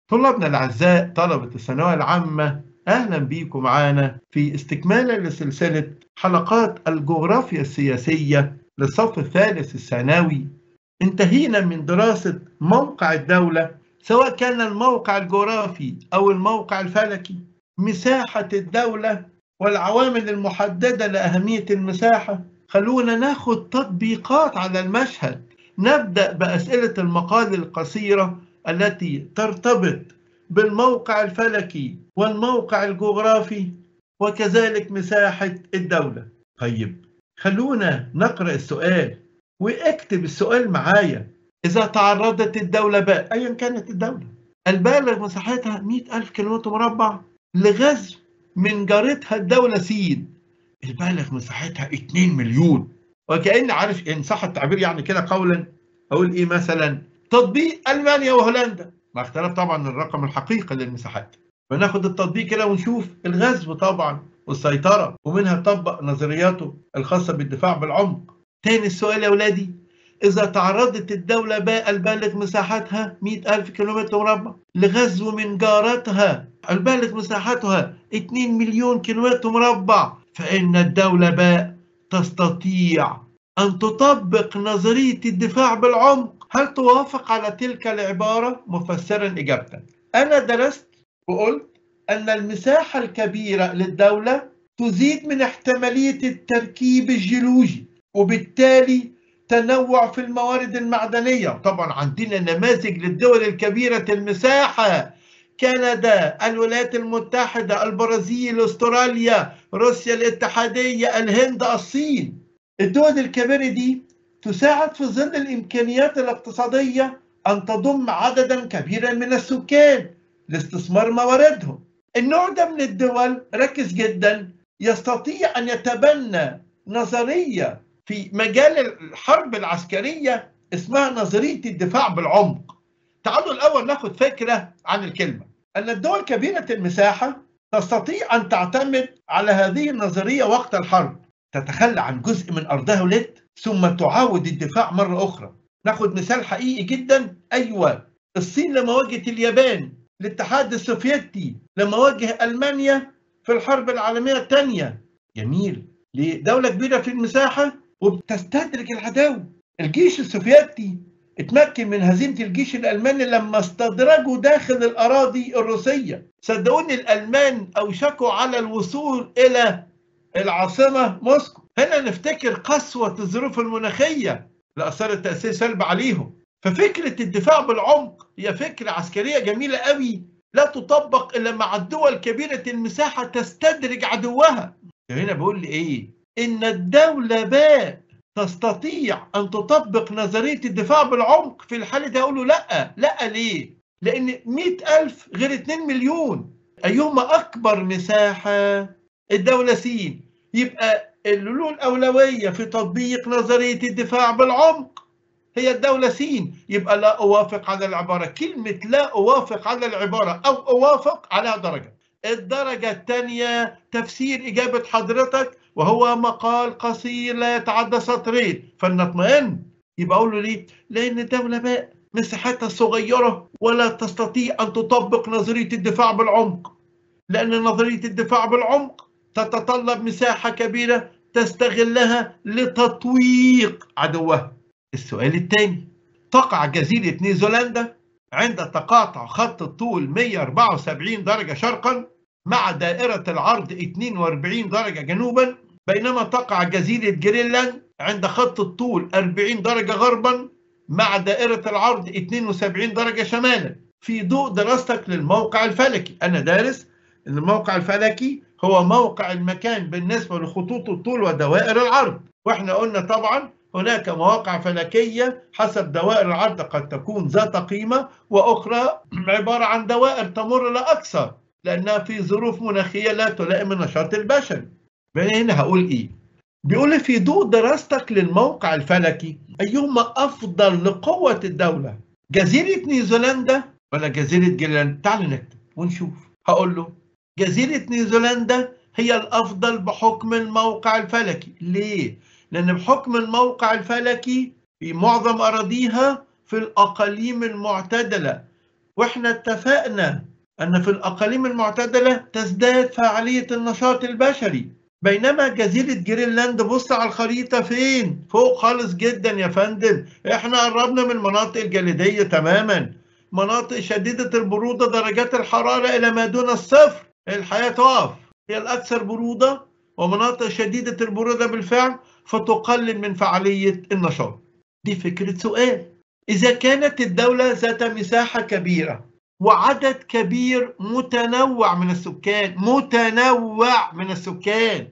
طلابنا الأعزاء طلبة الثانوية العامة أهلا بيكم معانا في استكمالا لسلسلة حلقات الجغرافيا السياسية للصف الثالث الثانوي انتهينا من دراسة موقع الدولة سواء كان الموقع الجغرافي أو الموقع الفلكي مساحة الدولة والعوامل المحددة لأهمية المساحة خلونا ناخد تطبيقات على المشهد نبدأ بأسئلة المقال القصيرة التي ترتبط بالموقع الفلكي والموقع الجغرافي وكذلك مساحة الدولة طيب خلونا نقرأ السؤال واكتب السؤال معايا إذا تعرضت الدولة باء أيا كانت الدولة البالغ مساحتها 100 ألف كيلومتر مربع لغزو من جارتها الدولة سين البالغ مساحتها 2 مليون وكأن عارف إن صح التعبير يعني كده قولا أقول إيه مثلا تطبيق ألمانيا وهولندا مع اختلاف طبعا الرقم الحقيقي للمساحات فناخد التطبيق كده ونشوف الغزو طبعا والسيطرة ومنها طبق نظرياته الخاصة بالدفاع بالعمق تاني السؤال يا ولادي إذا تعرضت الدولة باء البالغ مساحتها 100 ألف كيلومتر مربع لغزو من جارتها البالغ مساحتها 2 مليون كيلومتر مربع فإن الدولة باء تستطيع أن تطبق نظرية الدفاع بالعمق هل توافق على تلك العبارة مفسرا إجابتك أنا درست وقلت أن المساحة الكبيرة للدولة تزيد من احتمالية التركيب الجيولوجي وبالتالي تنوع في الموارد المعدنية طبعا عندنا نماذج للدول الكبيرة المساحة كندا الولايات المتحدة البرازيل استراليا روسيا الاتحادية الهند الصين الدول الكبيرة دي تساعد في ظل الإمكانيات الاقتصادية أن تضم عددا كبيرا من السكان لاستثمار مواردهم النوع ده من الدول ركز جدا يستطيع أن يتبنى نظرية في مجال الحرب العسكرية اسمها نظرية الدفاع بالعمق تعالوا الأول ناخد فكرة عن الكلمة أن الدول كبيرة المساحة تستطيع أن تعتمد على هذه النظرية وقت الحرب تتخلى عن جزء من أرضها ولد ثم تعاود الدفاع مرة أخرى ناخد مثال حقيقي جدا أيوة الصين لما واجهت اليابان الاتحاد السوفيتي لما واجه ألمانيا في الحرب العالمية الثانية جميل لدولة كبيرة في المساحة وبتستدرك العدو الجيش السوفيتي اتمكن من هزيمة الجيش الألماني لما استدرجوا داخل الأراضي الروسية صدقوني الألمان أوشكوا على الوصول إلى العاصمة موسكو هنا نفتكر قسوة الظروف المناخية اللي أثرت تأثير سلبي عليهم ففكرة الدفاع بالعمق هي فكرة عسكرية جميلة قوي لا تطبق إلا مع الدول كبيرة المساحة تستدرج عدوها هنا بقول لي إيه إن الدولة باء تستطيع أن تطبق نظرية الدفاع بالعمق في الحالة دي أقول له لأ لأ ليه لأن مئة ألف غير 2 مليون أيهما أكبر مساحة الدولة سين يبقى اللي له الأولوية في تطبيق نظرية الدفاع بالعمق هي الدولة سين يبقى لا أوافق على العبارة كلمة لا أوافق على العبارة أو أوافق على درجة الدرجة الثانية تفسير إجابة حضرتك وهو مقال قصير لا يتعدى سطرين فلنطمئن يبقى أقول له ليه؟ لأن الدولة بقى مساحتها صغيرة ولا تستطيع أن تطبق نظرية الدفاع بالعمق لأن نظرية الدفاع بالعمق تتطلب مساحة كبيرة تستغلها لتطويق عدوها السؤال الثاني تقع جزيرة نيوزيلندا عند تقاطع خط الطول 174 درجة شرقا مع دائرة العرض 42 درجة جنوبا بينما تقع جزيرة جرينلاند عند خط الطول 40 درجة غربا مع دائرة العرض 72 درجة شمالا في ضوء دراستك للموقع الفلكي أنا دارس أن الموقع الفلكي هو موقع المكان بالنسبة لخطوط الطول ودوائر العرض واحنا قلنا طبعا هناك مواقع فلكية حسب دوائر العرض قد تكون ذات قيمة وأخرى عبارة عن دوائر تمر لا أكثر لأنها في ظروف مناخية لا تلائم النشاط البشري هنا هقول إيه بيقول في ضوء دراستك للموقع الفلكي أيهما أفضل لقوة الدولة جزيرة نيوزيلندا ولا جزيرة جرينلاند تعال نكتب ونشوف هقول له جزيرة نيوزيلندا هي الأفضل بحكم الموقع الفلكي ليه؟ لأن بحكم الموقع الفلكي في معظم أراضيها في الأقاليم المعتدلة واحنا اتفقنا أن في الأقاليم المعتدلة تزداد فعالية النشاط البشري بينما جزيرة جرينلاند بص على الخريطة فين؟ فوق خالص جدا يا فندم احنا قربنا من المناطق الجليدية تماما مناطق شديدة البرودة درجات الحرارة إلى ما دون الصفر الحياة تقف هي الأكثر برودة ومناطق شديدة البرودة بالفعل فتقلل من فعالية النشاط دي فكرة سؤال إذا كانت الدولة ذات مساحة كبيرة وعدد كبير متنوع من السكان متنوع من السكان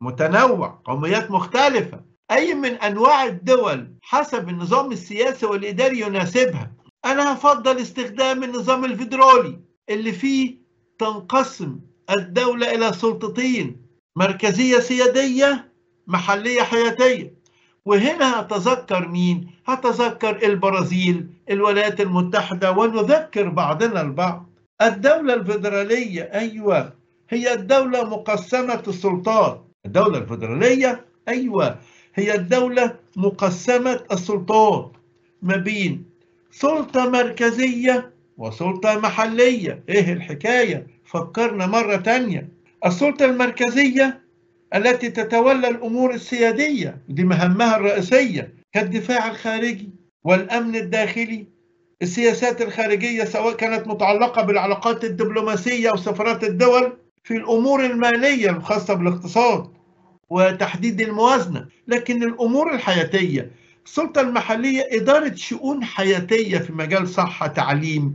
متنوع قوميات مختلفة أي من أنواع الدول حسب النظام السياسي والإداري يناسبها أنا هفضل استخدام النظام الفيدرالي اللي فيه تنقسم الدولة إلى سلطتين مركزية سيادية محلية حياتية وهنا هتذكر مين؟ هتذكر البرازيل الولايات المتحدة ونذكر بعضنا البعض الدولة الفيدرالية أيوة هي الدولة مقسمة السلطات الدولة الفيدرالية أيوة هي الدولة مقسمة السلطات ما بين سلطة مركزية وسلطة محلية إيه الحكاية فكرنا مرة تانية السلطة المركزية التي تتولى الأمور السيادية دي مهمها الرئيسية كالدفاع الخارجي والأمن الداخلي السياسات الخارجية سواء كانت متعلقة بالعلاقات الدبلوماسية وسفارات الدول في الأمور المالية الخاصة بالاقتصاد وتحديد الموازنة لكن الأمور الحياتية السلطة المحلية إدارة شؤون حياتية في مجال صحة تعليم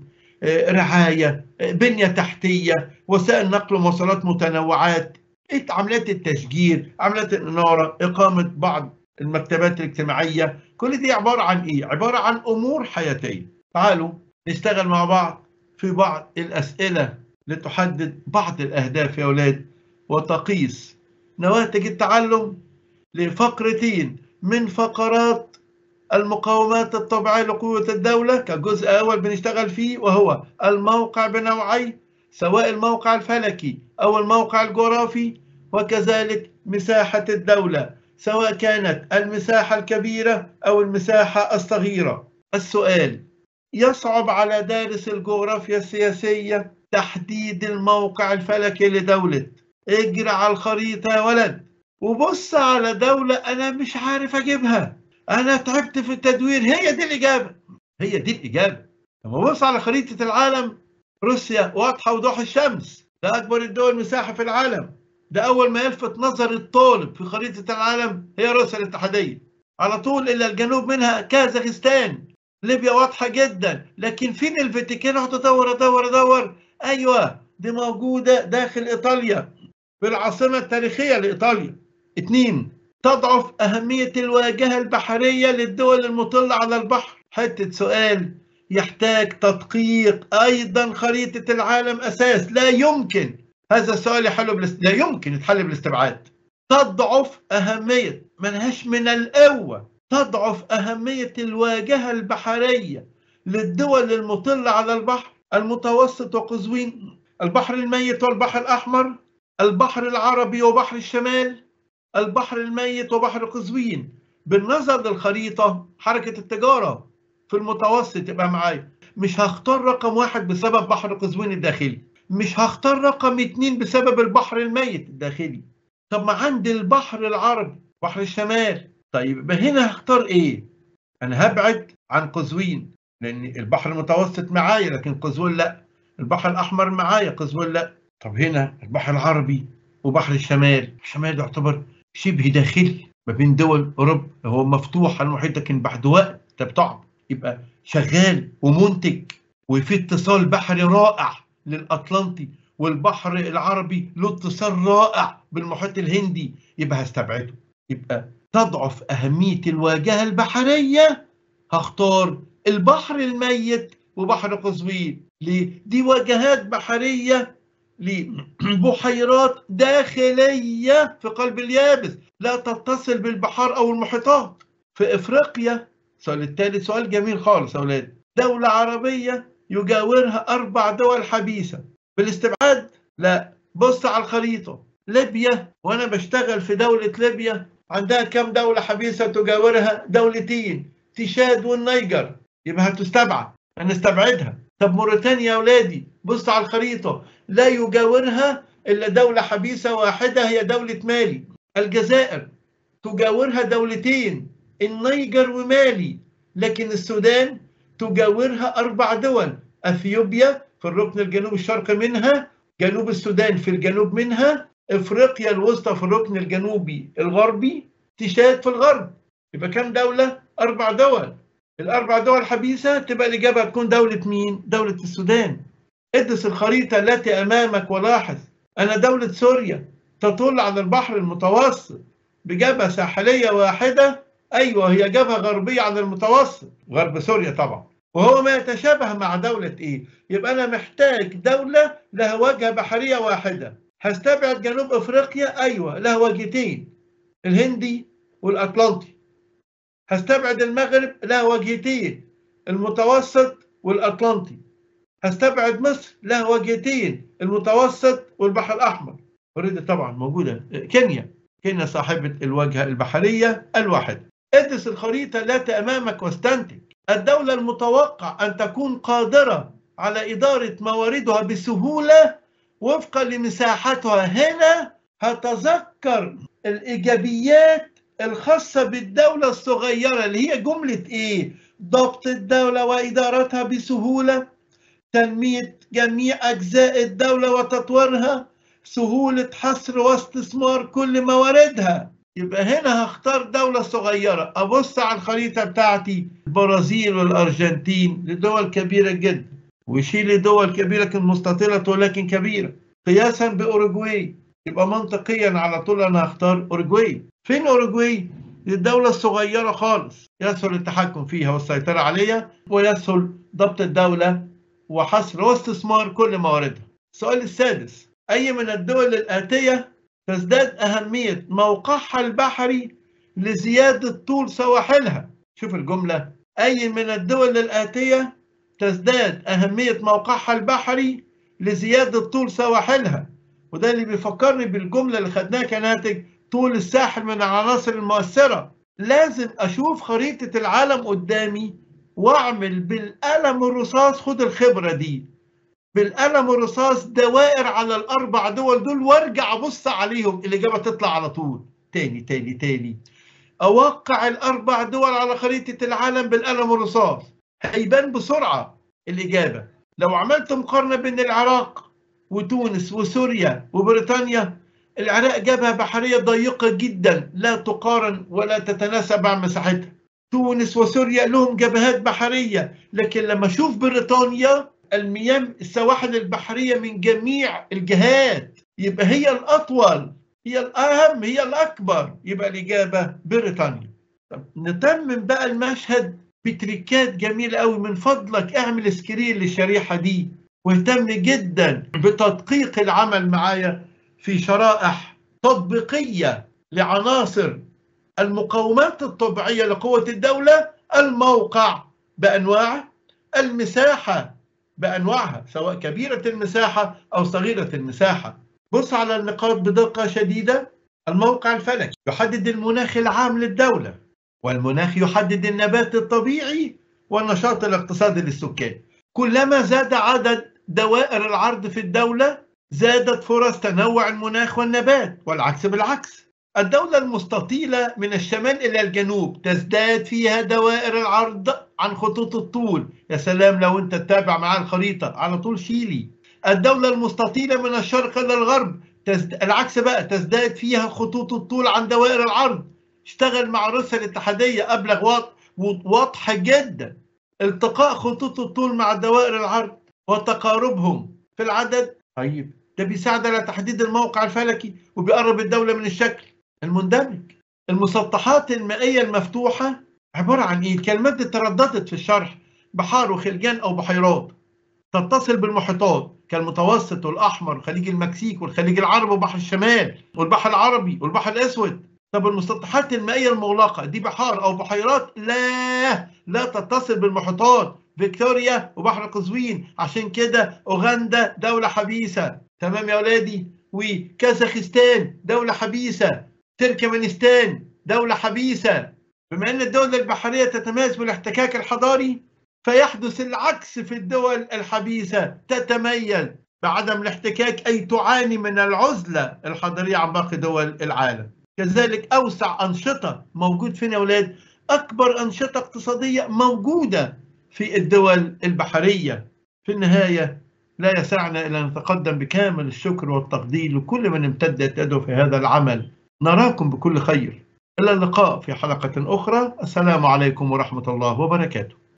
رعاية بنية تحتية وسائل نقل ومواصلات متنوعات عمليات التشجير عمليات الإنارة إقامة بعض المكتبات الاجتماعية كل دي عبارة عن إيه؟ عبارة عن أمور حياتية تعالوا نشتغل مع بعض في بعض الأسئلة لتحدد بعض الأهداف يا أولاد وتقيس نواتج التعلم لفقرتين من فقرات المقاومات الطبيعية لقوة الدولة كجزء أول بنشتغل فيه وهو الموقع بنوعيه سواء الموقع الفلكي أو الموقع الجغرافي وكذلك مساحة الدولة سواء كانت المساحة الكبيرة أو المساحة الصغيرة السؤال يصعب على دارس الجغرافيا السياسية تحديد الموقع الفلكي لدولة اجري على الخريطة يا ولد وبص على دولة أنا مش عارف أجيبها أنا تعبت في التدوير هي دي الإجابة هي دي الإجابة لما بص على خريطة العالم روسيا واضحة وضوح الشمس ده أكبر الدول مساحة في العالم ده أول ما يلفت نظر الطالب في خريطة العالم هي روسيا الاتحادية على طول إلى الجنوب منها كازاخستان ليبيا واضحة جدا لكن فين الفاتيكان اقعد ادور ادور ادور ايوه دي موجودة داخل ايطاليا في العاصمة التاريخية لايطاليا اتنين تضعف أهمية الواجهة البحرية للدول المطلة على البحر حتة سؤال يحتاج تدقيق أيضا خريطة العالم أساس لا يمكن هذا السؤال يحل بالاست... لا يمكن يتحل بالاستبعاد تضعف أهمية ملهاش من القوة تضعف أهمية الواجهة البحرية للدول المطلة على البحر المتوسط وقزوين البحر الميت والبحر الأحمر البحر العربي وبحر الشمال البحر الميت وبحر قزوين بالنظر للخريطة حركة التجارة في المتوسط يبقى معايا مش هختار رقم واحد بسبب بحر قزوين الداخلي مش هختار رقم اتنين بسبب البحر الميت الداخلي طب ما عندي البحر العربي بحر الشمال طيب يبقى هنا هختار ايه انا هبعد عن قزوين لان البحر المتوسط معايا لكن قزوين لا البحر الاحمر معايا قزوين لا طب هنا البحر العربي وبحر الشمال الشمال يعتبر شبه داخلي ما بين دول اوروبا هو مفتوح على المحيط لكن بعد وقت انت بتقعد يبقى شغال ومنتج وفي اتصال بحري رائع للاطلنطي والبحر العربي له اتصال رائع بالمحيط الهندي يبقى هستبعده يبقى تضعف أهمية الواجهة البحرية هختار البحر الميت وبحر قزوين ليه؟ دي واجهات بحرية لبحيرات داخلية في قلب اليابس لا تتصل بالبحار أو المحيطات في إفريقيا السؤال الثالث سؤال جميل خالص يا أولاد دولة عربية يجاورها أربع دول حبيسة بالاستبعاد لا بص على الخريطة ليبيا وأنا بشتغل في دولة ليبيا عندها كم دولة حبيسة تجاورها دولتين تشاد والنيجر يبقى هتستبعد هنستبعدها طب موريتانيا يا ولادي بص على الخريطة لا يجاورها إلا دولة حبيسة واحدة هي دولة مالي الجزائر تجاورها دولتين النيجر ومالي لكن السودان تجاورها أربع دول أثيوبيا في الركن الجنوب الشرقي منها جنوب السودان في الجنوب منها افريقيا الوسطى في الركن الجنوبي الغربي تشاد في الغرب يبقى كم دولة؟ أربع دول الأربع دول حبيسة تبقى الإجابة تكون دولة مين؟ دولة السودان ادرس الخريطة التي أمامك ولاحظ أن دولة سوريا تطل على البحر المتوسط بجبهة ساحلية واحدة أيوة هي جبهة غربية على المتوسط غرب سوريا طبعا وهو ما يتشابه مع دولة إيه؟ يبقى أنا محتاج دولة لها وجهة بحرية واحدة هستبعد جنوب أفريقيا أيوة لها وجهتين الهندي والأطلنطي هستبعد المغرب لها وجهتين المتوسط والأطلنطي هستبعد مصر لها وجهتين المتوسط والبحر الأحمر اوريدي طبعا موجودة كينيا كينيا صاحبة الواجهة البحرية الواحدة ادرس الخريطة التي أمامك واستنتج الدولة المتوقع أن تكون قادرة على إدارة مواردها بسهولة وفقا لمساحتها هنا هتذكر الإيجابيات الخاصة بالدولة الصغيرة اللي هي جملة إيه؟ ضبط الدولة وإدارتها بسهولة تنمية جميع أجزاء الدولة وتطويرها سهولة حصر واستثمار كل مواردها يبقى هنا هختار دولة صغيرة أبص على الخريطة بتاعتي البرازيل والأرجنتين لدول كبيرة جدا وشيلي دول كبيرة لكن مستطيلة ولكن كبيرة قياسا بأوروجواي يبقى منطقيا على طول أنا هختار أوروجواي فين أوروجواي؟ الدولة الصغيرة خالص يسهل التحكم فيها والسيطرة عليها ويسهل ضبط الدولة وحصر واستثمار كل مواردها السؤال السادس أي من الدول الآتية تزداد أهمية موقعها البحري لزيادة طول سواحلها شوف الجملة أي من الدول الآتية تزداد أهمية موقعها البحري لزيادة طول سواحلها وده اللي بيفكرني بالجملة اللي خدناها كناتج طول الساحل من العناصر المؤثرة لازم أشوف خريطة العالم قدامي وأعمل بالقلم الرصاص خد الخبرة دي بالقلم الرصاص دوائر على الأربع دول دول وارجع أبص عليهم الإجابة تطلع على طول تاني تاني تاني أوقع الأربع دول على خريطة العالم بالقلم الرصاص هيبان بسرعة الإجابة لو عملت مقارنة بين العراق وتونس وسوريا وبريطانيا العراق جبهة بحرية ضيقة جدا لا تقارن ولا تتناسب مع مساحتها تونس وسوريا لهم جبهات بحرية لكن لما أشوف بريطانيا المياه السواحل البحرية من جميع الجهات يبقى هي الأطول هي الأهم هي الأكبر يبقى الإجابة بريطانيا طب نتمم بقى المشهد بتريكات جميلة قوي من فضلك اعمل سكرين للشريحة دي واهتم جدا بتدقيق العمل معايا في شرائح تطبيقية لعناصر المقومات الطبيعية لقوة الدولة الموقع بأنواعه المساحة بأنواعها سواء كبيرة المساحة أو صغيرة المساحة بص على النقاط بدقة شديدة الموقع الفلكي يحدد المناخ العام للدولة والمناخ يحدد النبات الطبيعي والنشاط الاقتصادي للسكان كلما زاد عدد دوائر العرض في الدولة زادت فرص تنوع المناخ والنبات والعكس بالعكس الدولة المستطيلة من الشمال إلى الجنوب تزداد فيها دوائر العرض عن خطوط الطول يا سلام لو أنت تتابع معاه الخريطة على طول شيلي الدولة المستطيلة من الشرق إلى الغرب تزد... العكس بقى تزداد فيها خطوط الطول عن دوائر العرض اشتغل مع روسيا الاتحادية أبلغ واضح جدا التقاء خطوط الطول مع دوائر العرض وتقاربهم في العدد طيب ده بيساعد على تحديد الموقع الفلكي وبيقرب الدولة من الشكل المندمج المسطحات المائية المفتوحة عبارة عن إيه؟ الكلمات دي ترددت في الشرح بحار وخلجان أو بحيرات تتصل بالمحيطات كالمتوسط والأحمر وخليج المكسيك والخليج العربي وبحر الشمال والبحر العربي والبحر الأسود طب المسطحات المائية المغلقة دي بحار أو بحيرات لا لا تتصل بالمحيطات فيكتوريا وبحر قزوين عشان كده أوغندا دولة حبيسة تمام يا ولادي وكازاخستان دولة حبيسة تركمانستان دولة حبيسة بما أن الدولة البحرية تتميز بالاحتكاك الحضاري فيحدث العكس في الدول الحبيسة تتميز بعدم الاحتكاك أي تعاني من العزلة الحضارية عن باقي دول العالم كذلك أوسع أنشطة موجود فين يا أولاد أكبر أنشطة اقتصادية موجودة في الدول البحرية في النهاية لا يسعنا إلا أن نتقدم بكامل الشكر والتقدير لكل من امتدت يده في هذا العمل نراكم بكل خير إلى اللقاء في حلقة أخرى السلام عليكم ورحمة الله وبركاته